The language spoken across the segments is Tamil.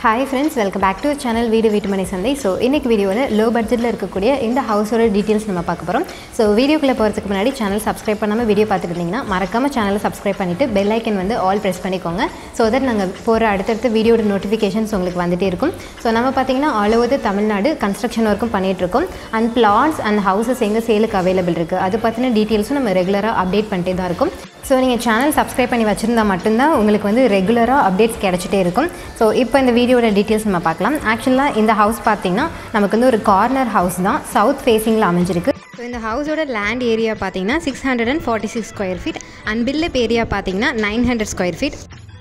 hi friends welcome back to channel வீடு வீட்டுமனை சந்தை ஸோ இன்னைக்கு வீடியோவில் லோ பட்ஜெட்டில் இருக்கக்கூடிய இந்த ஹவுஸோட டீட்டெயில்ஸ் நம்ம பார்க்க போகிறோம் ஸோ வீடியோக்குள்ளே போகிறதுக்கு முன்னாடி சேனல் சப்ஸ்கிரைப் பண்ணாமல் வீடியோ பார்த்துட்டு இருந்தீங்கன்னா மறக்காமல் சேனலை சப்ஸ்கிரைப் பண்ணிவிட்டு பெல் ஐக்கன் வந்து ஆல் ப்ரெஸ் பண்ணிக்கோங்க ஸோ தட் நாங்கள் போகிற அடுத்தடுத்த வீடியோட நோட்டிஃபிகேஷன்ஸ் உங்களுக்கு வந்துட்டே இருக்கும் ஸோ நம்ம பார்த்தீங்கன்னா ஆல் ஓவர் தமிழ்நாடு கன்ஸ்ட்ரக்ஷன் ஒர்க்கும் பண்ணிகிட்டு இருக்கோம் அண்ட் பிளாட்ஸ் அண்ட் ஹவுசஸ் எங்கே சேலுக்கு அவைலபிள் இருக்குது அது பற்றின டீட்டெயில்ஸும் நம்ம ரெகுலராக அப்டேட் பண்ணிட்டே தான் இருக்கும் ஸோ நீங்கள் சேனல் சப்ஸ்கிரைப் பண்ணி வச்சுருந்தா மட்டும்தான் உங்களுக்கு வந்து ரெகுலராக அப்டேட்ஸ் கிடச்சிட்டே இருக்கும் ஸோ இப்போ இந்த வீடியோட டீட்டெயில்ஸ் நம்ம பார்க்கலாம் ஆக்சுவலாக இந்த ஹவுஸ் பார்த்தீங்கன்னா நமக்கு வந்து ஒரு கார்னர் ஹவுஸ் தான் சவுத் ஃபேஸிங்கில் அமைஞ்சிருக்கு ஸோ இந்த ஹவுஸோட லேண்ட் ஏரியா பார்த்தீங்கன்னா six hundred and forty six square feet and built up area பார்த்தீங்கன்னா nine hundred square feet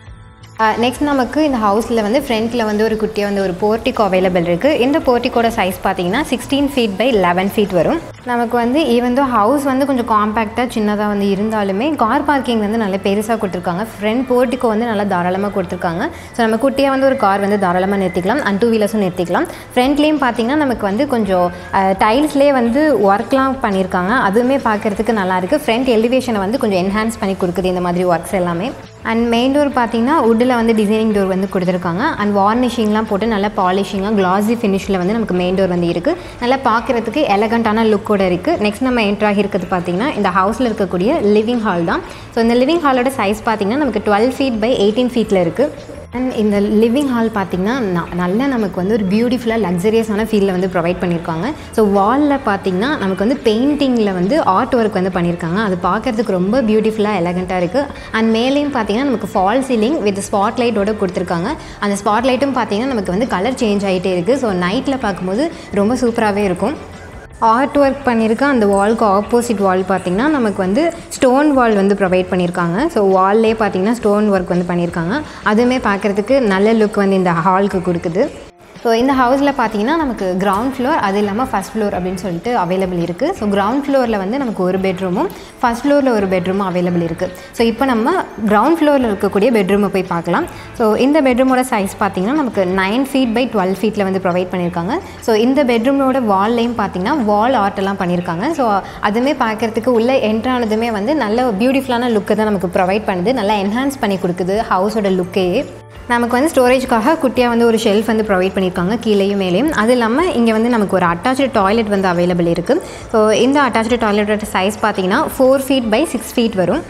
next நமக்கு இந்த ஹவுஸில் வந்து ஃப்ரண்ட்டில் வந்து ஒரு குட்டியாக வந்து ஒரு போர்ட்டிகோ அவைலபிள் இருக்குது இந்த போர்ட்டிக்கோட சைஸ் பார்த்தீங்கன்னா sixteen feet by eleven feet வரும் நமக்கு வந்து ஈவன் தோ ஹவுஸ் வந்து கொஞ்சம் காம்பேக்டாக சின்னதாக வந்து இருந்தாலுமே கார் பார்க்கிங் வந்து நல்லா பெருசாக கொடுத்துருக்காங்க ஃப்ரண்ட் போர்ட்டிக்கோ வந்து நல்லா தாராளமாக கொடுத்துருக்காங்க ஸோ நம்ம குட்டியாக வந்து ஒரு கார் வந்து தாராளமாக நிறுத்திக்கலாம் அண்ட் டூ வீலர்ஸும் நிறுத்திக்கலாம் ஃப்ரண்ட்லேயும் பார்த்தீங்கன்னா நமக்கு வந்து கொஞ்சம் டைல்ஸ்லேயே வந்து ஒர்க்லாம் பண்ணியிருக்காங்க அதுவுமே பார்க்குறதுக்கு நல்லாயிருக்கு ஃப்ரண்ட் எலிவேஷனை வந்து கொஞ்சம் என்ஹான்ஸ் பண்ணி கொடுக்குது இந்த மாதிரி ஒர்க்ஸ் எல்லாமே அண்ட் மெயின் டோர் பார்த்தீங்கன்னா உட்டில் வந்து டிசைனிங் டோர் வந்து கொடுத்துருக்காங்க அண்ட் வார்னிஷிங்லாம் போட்டு நல்லா பாலிஷிங்காக கிளாஸி ஃபினிஷில் வந்து நமக்கு மெயின் டோர் வந்து இருக்குது நல்லா பார்க்குறதுக்கு எலகண்ட்டான லுக்கோட இருக்குது நெக்ஸ்ட் நம்ம என்ட்ரு ஆகியிருக்கிறது பார்த்தீங்கன்னா இந்த ஹவுஸில் இருக்கக்கூடிய லிவிங் ஹால் தான் ஸோ இந்த லிவிங் ஹாலோட சைஸ் பார்த்தீங்கன்னா நமக்கு டுவெல் ஃபீட் பை எயிட்டீன் ஃபீட்டில் இருக்குது அண்ட் இந்த லிவிங் ஹால் பார்த்திங்கன்னா ந- நல்ல நமக்கு வந்து ஒரு பியூட்டிஃபுல்லாக லக்ஸரியஸான ஃபீலில் வந்து ப்ரொவைட் பண்ணியிருக்காங்க ஸோ வாலில் பார்த்திங்கன்னா நமக்கு வந்து பெயிண்டிங்கில் வந்து ஆர்ட் ஒர்க் வந்து பண்ணியிருக்காங்க அது பார்க்குறதுக்கு ரொம்ப பியூட்டிஃபுல்லாக எலகண்ட்டாக இருக்குது அண்ட் மேலேயும் பார்த்திங்கன்னா நமக்கு ஃபால் சீலிங் வித் ஸ்பாட் லைட்டோட கொடுத்துருக்காங்க அந்த ஸ்பாட் லைட்டும் பார்த்திங்கன்னா நமக்கு வந்து கலர் சேஞ்ச் ஆகிட்டே இருக்குது ஸோ நைட்டில் பார்க்கும்போது ரொம்ப சூப்பராகவே இருக்கும் ஆர்ட் ஒர்க் பண்ணியிருக்க அந்த வால்க்கு ஆப்போசிட் வால் பார்த்திங்கன்னா நமக்கு வந்து ஸ்டோன் வால் வந்து ப்ரொவைட் பண்ணியிருக்காங்க ஸோ வால்லே பார்த்திங்கன்னா ஸ்டோன் ஒர்க் வந்து பண்ணியிருக்காங்க அதுவுமே பார்க்குறதுக்கு நல்ல லுக் வந்து இந்த ஹாலுக்கு கொடுக்குது ஸோ இந்த ஹவுஸில் பார்த்தீங்கன்னா நமக்கு கிரவுண்ட் ஃப்ளோர் அது இல்லாமல் ஃபஸ்ட் ஃப்ளோர் அப்படின்னு சொல்லிட்டு அவைலபிள் இருக்குது ஸோ கிரவுண்ட் ஃப்ளோரில் வந்து நமக்கு ஒரு பெட்ரூமும் ஃபஸ்ட் ஃப்ளோரில் ஒரு பெட்ரூமும் அவைலபிள் இருக்குது ஸோ இப்போ நம்ம கிரவுண்ட் ஃப்ளோரில் இருக்கக்கூடிய பெட்ரூமை போய் பார்க்கலாம் ஸோ இந்த பெட்ரூமோட சைஸ் பார்த்தீங்கன்னா நமக்கு நைன் ஃபீட் பை டுவெல் ஃபீட்டில் வந்து ப்ரொவைட் பண்ணியிருக்காங்க ஸோ இந்த பெட்ரூமோட வால்லையும் பார்த்தீங்கன்னா வால் ஆர்ட் எல்லாம் பண்ணியிருக்காங்க ஸோ அதுவுமே பார்க்குறதுக்கு உள்ள என்ட்ரானதுமே வந்து நல்ல பியூட்டிஃபுல்லான லுக்கை தான் நமக்கு ப்ரொவைட் பண்ணுது நல்லா என்ஹான்ஸ் பண்ணி கொடுக்குது ஹவுஸோட லுக்கையே நமக்கு வந்து ஸ்டோரேஜ்க்காக குட்டியாக வந்து ஒரு ஷெல்ஃப் வந்து ப்ரொவைட் பண்ணியிருக்காங்க கீழேயும் மேலேயும் அது இல்லாமல் இங்கே வந்து நமக்கு ஒரு அட்டாச்சு டாய்லெட் வந்து அவைலபிள் இருக்குது ஸோ இந்த அட்டாச்சு டாய்லெட்டோட சைஸ் பார்த்தீங்கன்னா four feet by six feet வரும்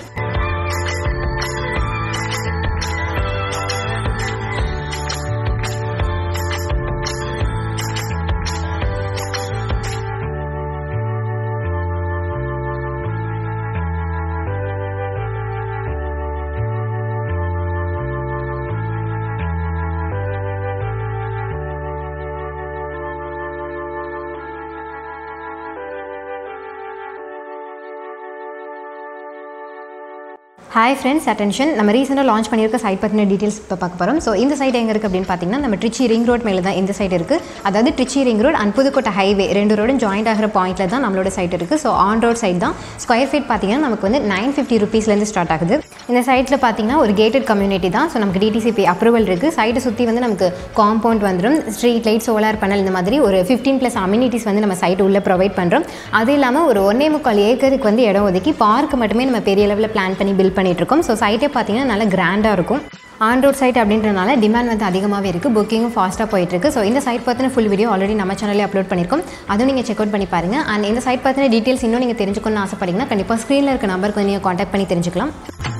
ஹாய் ஃப்ரெண்ட்ஸ் அட்டென்ஷன் நம்ம ரீசெண்டாக லான்ச் பண்ணியிருக்க சைட் பற்றின டீட்டெயில்ஸ் இப்போ பார்க்க போகிறோம் ஸோ இந்த சைட் எங்கே இருக்குது அப்படின்னு பார்த்தீங்கன்னா நம்ம ட்ரிச்சி ரிங் ரோட் மேலே தான் இந்த சைட் இருக்குது அதாவது Trichy ring road and Pudukkottai highway ரெண்டு ரோடும் ஜாயிண்ட் ஆகிற பாயிண்ட்டில் தான் நம்மளோட சைட் இருக்குது ஸோ ஆன் ரோட் சைட் தான் ஸ்கொயர் ஃபீட் பார்த்தீங்கன்னா நமக்கு வந்து நைன் ஃபிஃப்டி ருபீஸ்லேருந்து ஸ்டார்ட் ஆகுது இந்த சைட்டில் பார்த்தீங்கன்னா ஒரு கேட்டட் கம்யூனிட்டி தான் ஸோ நமக்கு டிடிசிபி அப்ரூவல் இருக்குது சைட்டை சுற்றி வந்து நமக்கு காம்பவுண்ட் வந்துடும் ஸ்ட்ரீட் லைட் சோலார் பேனல் இந்த மாதிரி ஒரு ஃபிஃப்டீன் ப்ளஸ் அம்யூனிட்டிஸ் வந்து நம்ம சைட் உள்ளே ப்ரொவைட் பண்ணுறோம் அது இல்லாமல் ஒரு ஒன்னே முக்கால் ஏக்கருக்கு வந்து இடம் ஒதுக்கி பார்க் மட்டுமே நம்ம பெரிய லெவலில் பிளான் பண்ணி பில்ட் பண்ணிட்டு இருக்கோம் ஸோ சைட்டே பார்த்தீங்கன்னா நல்லா கிராண்டாக இருக்கும் ஆன் ரோட் சைட் அப்படின்றனால டிமாண்ட் வந்து அதிகமாகவே இருக்குது புக்கிங்கும் ஃபாஸ்ட்டாக போயிட்டுருக்கு ஸோ இந்த சைட் பற்றின ஃபுல் வீடியோ ஆல்ரெடி நம்ம சேனலே அப்லோட் பண்ணியிருக்கோம் அதுவும் நீங்கள் செக் அவுட் பண்ணி பாருங்கள் அண்ட் இந்த சைட் பற்றின டீட்டெயில்ஸ் இன்னும் நீங்கள் தெரிஞ்சுக்கணும்னு ஆசைப்பட்டீங்கன்னா கண்டிப்பாக ஸ்க்ரீனில் இருக்க நம்பருக்கு நீங்கள் காண்டாக்ட் பண்ணி தெரிஞ்சுக்கலாம்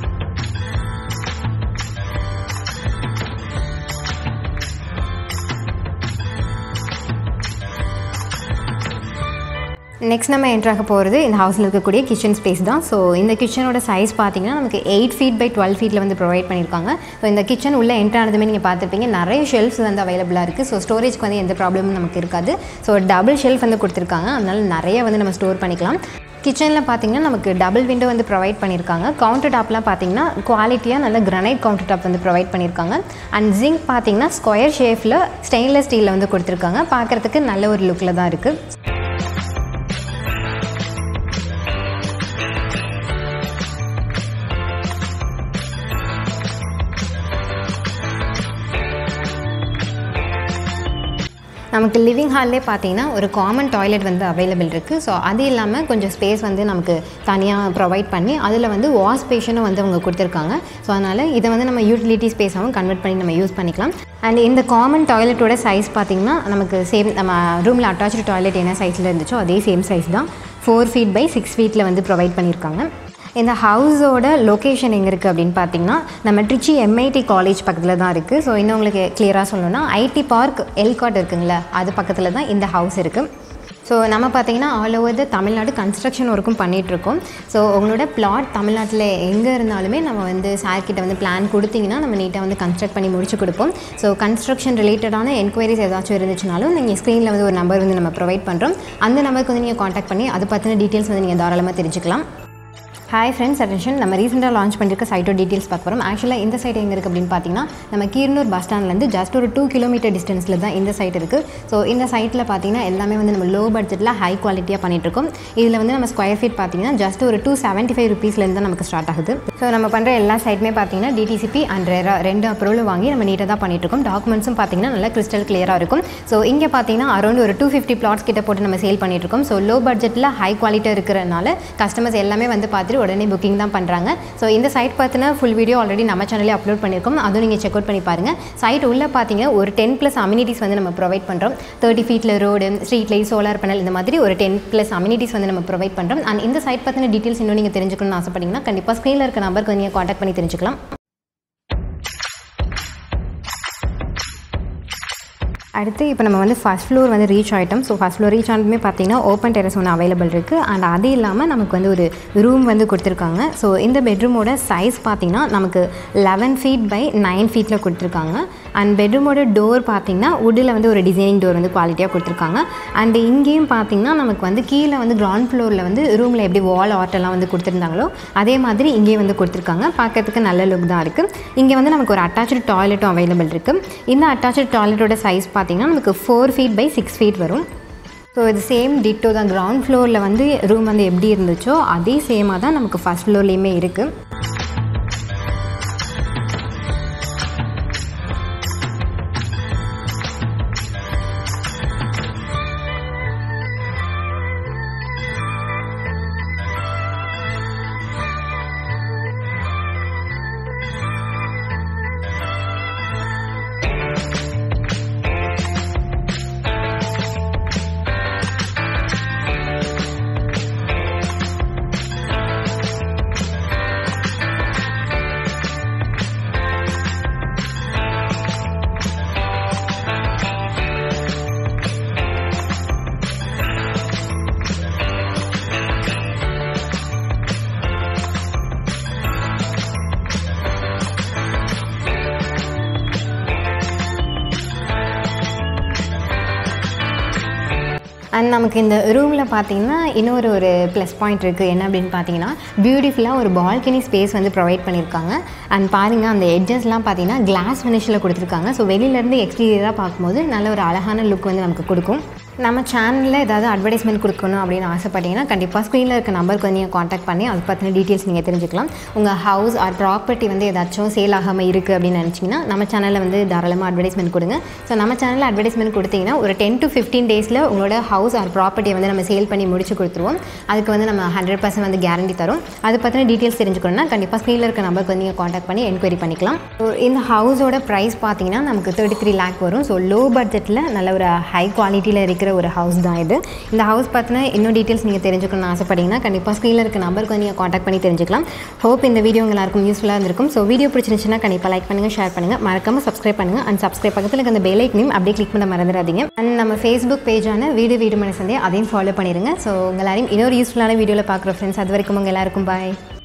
நெக்ஸ்ட் நம்ம என்ட்ராக போகிறது இந்த ஹவுஸில் இருக்கக்கூடிய கிச்சன் ஸ்பேஸ் தான் ஸோ இந்த கிச்சனோட சைஸ் பார்த்தீங்கன்னா நமக்கு எயிட் ஃபீட் பை டுவெல் ஃபீட்டில் வந்து ப்ரொவைட் பண்ணியிருக்காங்க ஸோ இந்த கிச்சன் உள்ள என்ட்ரானதுமே நீங்கள் பார்த்துருப்பீங்க நிறைய ஷெல்ஃப்ஸ் வந்து அவைலபிளாக இருக்குது ஸோ ஸ்டோரேஜ்க்கு வந்து எந்த ப்ராப்ளமும் நமக்கு இருக்காது ஸோ டபுள் ஷெல்ஃப் வந்து கொடுத்துருக்காங்க அதனால நிறைய வந்து நம்ம ஸ்டோர் பண்ணிக்கலாம் கிச்சனில் பார்த்தீங்கன்னா நமக்கு டபுள் விண்டோ வந்து ப்ரொவைட் பண்ணியிருக்காங்க கவுண்டர் டாப்லாம் பார்த்தீங்கன்னா குவாலிட்டியாக நல்ல கிரனைட் கவுண்டர் டாப் வந்து ப்ரொவைட் பண்ணியிருக்காங்க அண்ட் ஜிங்க் பார்த்தீங்கன்னா ஸ்கொயர் ஷேஃபில் ஸ்டெயின்லெஸ் ஸ்டீலில் வந்து கொடுத்துருக்காங்க பார்க்குறதுக்கு நல்ல ஒரு லுக்கில் தான் இருக்குது நமக்கு லிவிங் ஹால்லே பார்த்தீங்கன்னா ஒரு காமன் டாய்லெட் வந்து அவைலபிள் இருக்குது ஸோ அது இல்லாமல் கொஞ்சம் ஸ்பேஸ் வந்து நமக்கு தனியாக ப்ரொவைட் பண்ணி அதில் வந்து வாஷ் பேஷனும் வந்து அவங்க கொடுத்துருக்காங்க ஸோ அதனால் இதை வந்து நம்ம யூட்டிலிட்டி ஸ்பேஸாகவும் கன்வெர்ட் பண்ணி நம்ம யூஸ் பண்ணிக்கலாம் அண்ட் இந்த காமன் டாய்லெட்டோட சைஸ் பார்த்திங்கன்னா நமக்கு சேம் நம்ம ரூமில் அட்டாச்சு டாய்லெட் என்ன சைஸில் இருந்துச்சோ அதே சேம் சைஸ் தான் ஃபோர் ஃபீட் பை சிக்ஸ் ஃபீட்டில் வந்து ப்ரொவைட் பண்ணியிருக்காங்க இந்த ஹவுஸோட லொக்கேஷன் எங்கே இருக்குது அப்படின்னு பார்த்தீங்கன்னா நம்ம ட்ரிச்சி எம்ஐடி காலேஜ் பக்கத்தில் தான் இருக்குது ஸோ இன்னும் உங்களுக்கு கிளியராக சொல்லணும்னா ஐடி பார்க் எல்காட் இருக்குங்களா அது பக்கத்தில் தான் இந்த ஹவுஸ் இருக்குது ஸோ நம்ம பார்த்தீங்கன்னா all over the Tamil Nadu construction ஒர்க்கும் பண்ணிகிட்ருக்கோம் ஸோ உங்களோட பிளாட் தமிழ்நாட்டில் எங்கே இருந்தாலுமே நம்ம வந்து சார் கிட்ட வந்து பிளான் கொடுத்தீங்கன்னா நம்ம நீட்டாக வந்து கன்ஸ்ட்ரக்ட் பண்ணி முடிச்சு கொடுப்போம் ஸோ கன்ஸ்ட்ரக்ஷன் ரிலேட்டடான என்கொயரிஸ் ஏதாச்சும் இருந்துச்சுனாலும் நீங்கள் ஸ்க்ரீனில் வந்து ஒரு நம்பர் வந்து நம்ம ப்ரொவைட் பண்ணுறோம் அந்த நம்பருக்கு வந்து நீங்கள் காண்டாக்ட் பண்ணி அது பற்றின டீட்டெயில்ஸ் வந்து நீங்கள் தாராளமாக தெரிஞ்சுக்கலாம் ஹாய் ஃப்ரெண்ட்ஸ் அட்டென்ஷன் நம்ம ரீசெண்டாக லான்ச் பண்ணிருக்க சைட்டோ டீட்டெயில்ஸ் பார்க்க போகிறோம் ஆக்சுவலாக இந்த சைட் எங்கே இருக்குது அப்படின்னு பார்த்தீங்கன்னா நம்ம கீரனூர் பஸ் ஸ்டாண்ட்லேருந்து ஜஸ்ட் ஒரு டூ கிலோமீட்டர் டிஸ்டன்ஸில் தான் இந்த சைட் இருக்குது ஸோ இந்த சைட்டில் பார்த்தீங்கன்னா எல்லாமே வந்து நம்ம லோ பட்ஜெட்டில் ஹை குவாலிட்டியாக பண்ணிகிட்ருக்கோம் இதில் வந்து நம்ம ஸ்கொயர் ஃபீட் பார்த்தீங்கன்னா ஜஸ்ட் ஒரு டூ செவன்ட்டி ஃபைவ் ருபீஸ்லேருந்து தான் நமக்கு ஸ்டார்ட் ஆகுது ஸோ நம்ம பண்ணுற எல்லா சைட்டுமே பார்த்தீங்கன்னா டிடிசிபி அண்ட் ரெரா ரெண்டு அப்ரூவலும் வாங்கி நம்ம நீட்டாக தான் பண்ணிகிட்ருக்கோம் டாக்குமெண்ட்ஸும் பார்த்தீங்கன்னா நல்லா கிறிஸ்டல் கிளியராக இருக்கும் ஸோ இங்கே பார்த்தீங்கன்னா அரௌண்ட் ஒரு டூ ஃபிஃப்டி பிளாட்ஸ் கிட்ட போட்டு நம்ம சேல் பண்ணிகிட்ருக்கோம் ஸோ லோ பட்ஜெட்டில் ஹை குவாலிட்டியாக இருக்கிறனால கஸ்டமர்ஸ் எல்லாமே வந்து பார்த்துட்டு உடனே புக்கிங் தான் பண்ணுறாங்க ஸோ இந்த சைட் பார்த்தினா ஃபுல் வீடியோ ஆல்ரெடி நம்ம சேனலே அப்லோட் பண்ணியிருக்கோம் அதுவும் நீங்கள் செக் அவுட் பண்ணி பாருங்கள் சைட் உள்ளே பார்த்தீங்க ஒரு டென் ப்ளஸ் அம்யூனிட்டிஸ் வந்து நம்ம ப்ரொவைட் பண்ணுறோம் தேர்ட்டி ஃபீட்டில் road street light solar panel இந்த மாதிரி ஒரு டென் ப்ளஸ் அம்யூனிட்டிஸ் வந்து நம்ம ப்ரொவைட் பண்ணுறோம் அண்ட் இந்த சைட் பற்றின டீட்டெயில்ஸ் இன்னும் நீங்கள் தெரிஞ்சுக்கணும்னு ஆசைப்பட்டீங்கன்னா கண்டிப்பாக ஸ்க்ரீனில் இருக்க நம்பருக்கு நீங்கள் காண்டாக்ட் பண்ணி தெரிஞ்சுக்கலாம் அடுத்து இப்போ நம்ம வந்து ஃபஸ்ட் ஃப்ளோர் வந்து ரீச் ஆகிட்டோம் ஸோ ஃபஸ்ட் ஃப்ளோர் ரீச் ஆனதுமே பார்த்தீங்கன்னா ஓப்பன் டெரஸ் ஒன்று அவைலபிள் இருக்குது அண்ட் அது இல்லாமல் நமக்கு வந்து ஒரு ரூம் வந்து கொடுத்துருக்காங்க ஸோ இந்த பெட்ரூமோட சைஸ் பார்த்தீங்கன்னா நமக்கு லெவன் ஃபீட் பை நைன் ஃபீட்டில் கொடுத்துருக்காங்க அண்ட் பெட்ரூமோட டோர் பார்த்தீங்கன்னா உட்டில் வந்து ஒரு டிசைனிங் டோர் வந்து குவாலிட்டியாக கொடுத்துருக்காங்க அண்ட் இங்கேயும் பார்த்தீங்கன்னா நமக்கு வந்து கீழே வந்து கிரவுண்ட் ஃப்ளோரில் வந்து ரூமில் எப்படி வால் ஆர்ட்டெல்லாம் வந்து கொடுத்துருந்தாங்களோ அதே மாதிரி இங்கேயும் வந்து கொடுத்துருக்காங்க பார்க்கறதுக்கு நல்ல லுக் தான் இருக்குது இங்கே வந்து நமக்கு ஒரு அட்டாச்சு டாய்லெட்டும் அவைலபிள் இருக்குது இந்த அட்டாச்சு டாய்லெட்டோட சைஸ் பார்த்தீங்கன்னா நமக்கு four feet by six feet வரும் ஸோ இது சேம் டிட்டோ தான் கிரவுண்ட் ஃப்ளோரில் வந்து ரூம் வந்து எப்படி இருந்துச்சோ அதே சேமாக தான் நமக்கு ஃபஸ்ட் ஃப்ளோர்லேயுமே இருக்குது அண்ட் நமக்கு இந்த ரூமில் பார்த்தீங்கன்னா இன்னொரு ஒரு ப்ளஸ் பாயிண்ட் இருக்குது என்ன அப்படின்னு பார்த்தீங்கன்னா பியூட்டிஃபுல்லாக ஒரு பால்கனி ஸ்பேஸ் வந்து ப்ரொவைட் பண்ணியிருக்காங்க அண்ட் பாருங்கள் அந்த எட்ஜஸ்லாம் பார்த்தீங்கன்னா கிளாஸ் ஃபினிஷில் கொடுத்துருக்காங்க ஸோ வெளியிலேருந்து எக்ஸ்டீரியராக பார்க்கும்போது நல்ல ஒரு அழகான லுக் வந்து நமக்கு கொடுக்கும் நம்ம சேனலில் ஏதாவது அட்வர்டைஸ்மெண்ட் கொடுக்கணும் அப்படின்னு ஆசைப்பட்டீங்கன்னா கண்டிப்பாக ஸ்க்ரீனில் இருக்க நம்பருக்கு வந்து நீங்கள் காண்டாக்ட் பண்ணி அதை பற்றின டீட்டெயில்ஸ் நீங்கள் தெரிஞ்சுக்கலாம் உங்கள் ஹவுஸ் ஆர் ப்ராப்பர்ட்டி வந்து ஏதாச்சும் சேல் ஆகாமல் இருக்குது அப்படின்னு நினச்சிங்கன்னா நம்ம சேனலில் வந்து தாராளமாக அட்வர்டைஸ்மெண்ட் கொடுங்க ஸோ நம்ம சேனலில் அட்வர்டைஸ்மெண்ட் கொடுத்தீங்கன்னா ஒரு டென் டு ஃபிஃப்டீன் டேஸில் உங்களோட ஹவுஸ் ஆர் ப்ராப்பர்ட்டியை வந்து நம்ம சேல் பண்ணி முடிச்சு கொடுத்துருவோம் அதுக்கு வந்து நம்ம ஹண்ட்ரட் பர்சன்ட் வந்து கேரண்டி தரும் அதை பற்றின டீட்டெயில்ஸ் தெரிஞ்சுக்கணும்னா கண்டிப்பாக ஸ்க்ரீனில் இருக்க நம்பருக்கு வந்து நீங்கள் காண்டாக்ட் பண்ணி என்கொயரி பண்ணிக்கலாம் ஸோ இந்த ஹவுஸோட ப்ரைஸ் பார்த்தீங்கன்னா நமக்கு தேர்ட்டி த்ரீ லேக் வரும் ஸோ லோ பட்ஜெட்டில் நல்ல ஒரு ஹை குவாலிட்டியில் இருக்கிற ஒரு ஹவுஸ் தான் இது இந்த ஹவுஸ் பார்த்தினா இன்னும் டீட்டெயில்ஸ் நீங்கள் தெரிஞ்சுக்கணும்னு ஆசைப்பட்டீங்கன்னா கண்டிப்பாக ஸ்க்ரீனில் இருக்க நம்பருக்கு வந்து நீங்கள் காண்டாக்ட் பண்ணி தெரிஞ்சுக்கலாம் ஹோப் இந்த வீடியோ உங்க எல்லாருக்கும் யூஸ்ஃபுல்லாக இருந்திருக்கும் ஸோ வீடியோ பிடிச்சிருந்துச்சுன்னா கண்டிப்பாக லைக் பண்ணுங்கள் ஷேர் பண்ணுங்கள் மறக்காம சப்ஸ்கிரைப் பண்ணுங்கள் அண்ட் சப்ஸ்கிரைப் பக்கத்தில் இருக்க அந்த பெல் ஐக்கனையும் அப்படியே கிளிக் பண்ண மறந்துடாதீங்க அண்ட் நம்ம ஃபேஸ்புக் பேஜான வீடு வீடு மனசந்தே அதையும் ஃபாலோ பண்ணிடுங்க ஸோ உங்க எல்லாரையும் இன்னொரு யூஸ்ஃபுல்லான வீடியோவில் பார்க்குற ஃப்ரெண்ட்ஸ் அது வரைக்கும் உங்கள் எல்லாருக்கும் பாய்